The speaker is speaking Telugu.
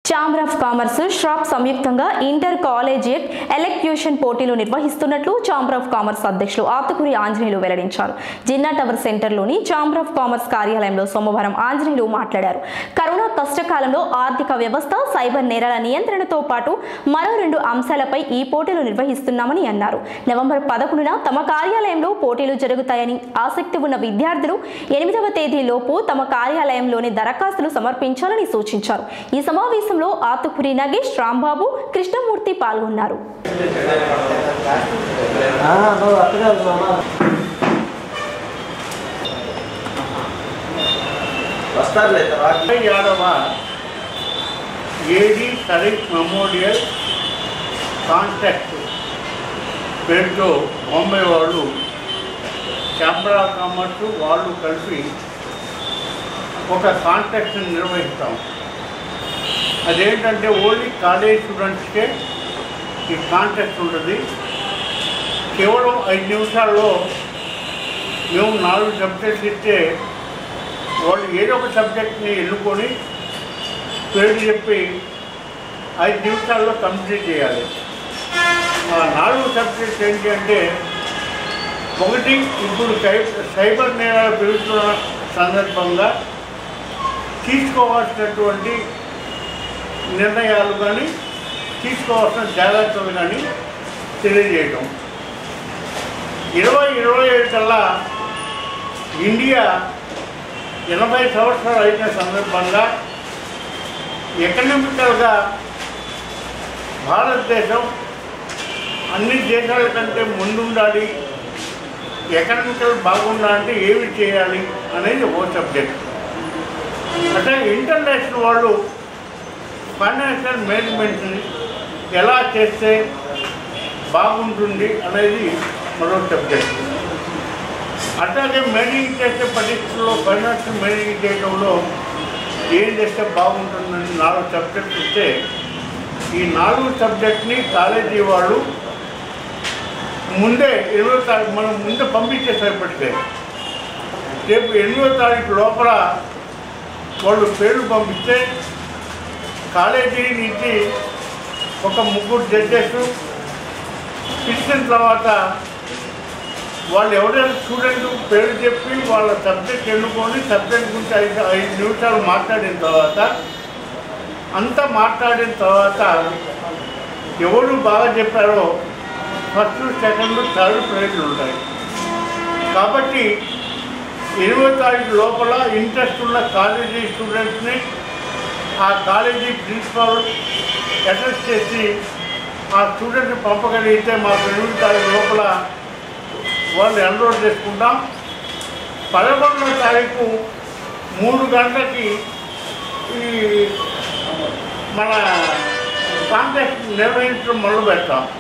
ఛాంబర్ ఆఫ్ కామర్స్ షాప్ సంయుక్తంగా ఇంటర్ కాలేజియట్ ఎలక్యూషన్ పోటీలు నిర్వహిస్తున్నట్లు ఛాంబర్ ఆఫ్ కామర్స్ అధ్యక్షులు ఆతుకూరి ఆంజనేయులు వెల్లడించారు జిన్నా టవర్ సెంటర్లోని ఛాంబర్ ఆఫ్ కామర్స్ కార్యాలయంలో సోమవారం ఆంజనేయులు మాట్లాడారు కరోనా కష్టకాలంలో ఆర్థిక వ్యవస్థ సైబర్ నేరాల నియంత్రణతో పాటు మరో రెండు అంశాలపై ఈ పోటీలు నిర్వహిస్తున్నామని అన్నారు నవంబర్ పదకొండున తమ కార్యాలయంలో పోటీలు జరుగుతాయని ఆసక్తి ఉన్న విద్యార్థులు ఎనిమిదవ తేదీలోపు తమ కార్యాలయంలోని దరఖాస్తులు సమర్పించాలని సూచించారు ఈ సమావేశంలో ఆతుకూరి నగేష్ రాంబాబు కృష్ణమూర్తి పాల్గొన్నారు నువ్వు అత్తగా వస్తారులే తర్వాత ఇరవై ఏడవ ఏడి షరీఫ్ మెమోరియల్ కాంటాక్ట్ పేరుతో బాంబే వాళ్ళు ఛాంబర్ ఆఫ్ కామర్స్ వాళ్ళు కలిపి ఒక కాంటాక్ట్ని నిర్వహిస్తాం అదేంటంటే ఓన్లీ కాలేజ్ స్టూడెంట్స్కే ఈ కాంటాక్ట్ ఉంటుంది కేవలం ఐదు నిమిషాల్లో మేము నాలుగు సబ్జెక్ట్స్ ఇస్తే వాళ్ళు ఏదో ఒక సబ్జెక్ట్ని ఎన్నుకొని పేరు చెప్పి ఐదు నిమిషాల్లో కంప్లీట్ చేయాలి ఆ నాలుగు సబ్జెక్ట్స్ ఏంటి అంటే ఒకటి ఇప్పుడు సై- సైబర్ నేరాలు పెరుగుతున్న సందర్భంగా తీసుకోవాల్సినటువంటి నిర్ణయాలు కానీ తీసుకోవాల్సిన జాగ్రత్తలు కానీ తెలియజేయటం ఇరవై ఇరవై ఏడు కల్లా ఇండియా ఎనభై సంవత్సరాలు అయిన సందర్భంగా ఎకనామికల్గా భారతదేశం అన్ని దేశాల కంటే ముందుండాలి ఎకనామికల్ బాగుండాలంటే ఏమి చేయాలి అనేది ఓ సబ్జెక్ట్ అంటే ఇంటర్నేషనల్ వాళ్ళు ఫైనాన్షియల్ మేనేజ్మెంట్ని ఎలా చేస్తే బాగుంటుంది అనేది మరో సబ్జెక్ట్ అట్లాగే మేనేజింగ్ చేసే పరిస్థితుల్లో ఫైనాన్షియల్ మేనేజింగ్ చేయడంలో ఏం చేస్తే బాగుంటుందని నాలుగు సబ్జెక్ట్స్ ఇస్తే ఈ నాలుగు సబ్జెక్ట్ని కాలేజీ వాళ్ళు ముందే ఎనిమిదో తారీఖు మనం ముందే పంపించేసారు ఇప్పటికే రేపు ఎనిమిదో తారీఖు లోపల వాళ్ళు పేర్లు పంపిస్తే కాలేజీ నుంచి ఒక ముగ్గురు జడ్జెస్ పిలిచిన తర్వాత వాళ్ళు ఎవరైనా స్టూడెంట్ పేరు చెప్పి వాళ్ళ సబ్జెక్ట్ ఎన్నుకొని సబ్జెక్ట్ గురించి ఐదు ఐదు నిమిషాలు మాట్లాడిన తర్వాత అంతా మాట్లాడిన తర్వాత ఎవరు బాగా చెప్పారో ఫస్ట్ సెకండ్ థర్డ్ ప్రైజ్లు ఉంటాయి కాబట్టి ఇరవై తారీఖు లోపల ఇంట్రెస్ట్ ఉన్న కాలేజీ స్టూడెంట్స్ని ఆ కాలేజీ ప్రిన్సిపాల్ అటెస్ట్ చేసి ఆ స్టూడెంట్ని పంపగలిగితే మాకు ఎనిమిది తారీఖు లోపల వాళ్ళు ఎన్రోల్ చేసుకుంటాం పదకొండవ తారీఖు మూడు గంటలకి ఈ మన కాంటాక్ట్ నిర్వహించడం మొదలు పెడతాం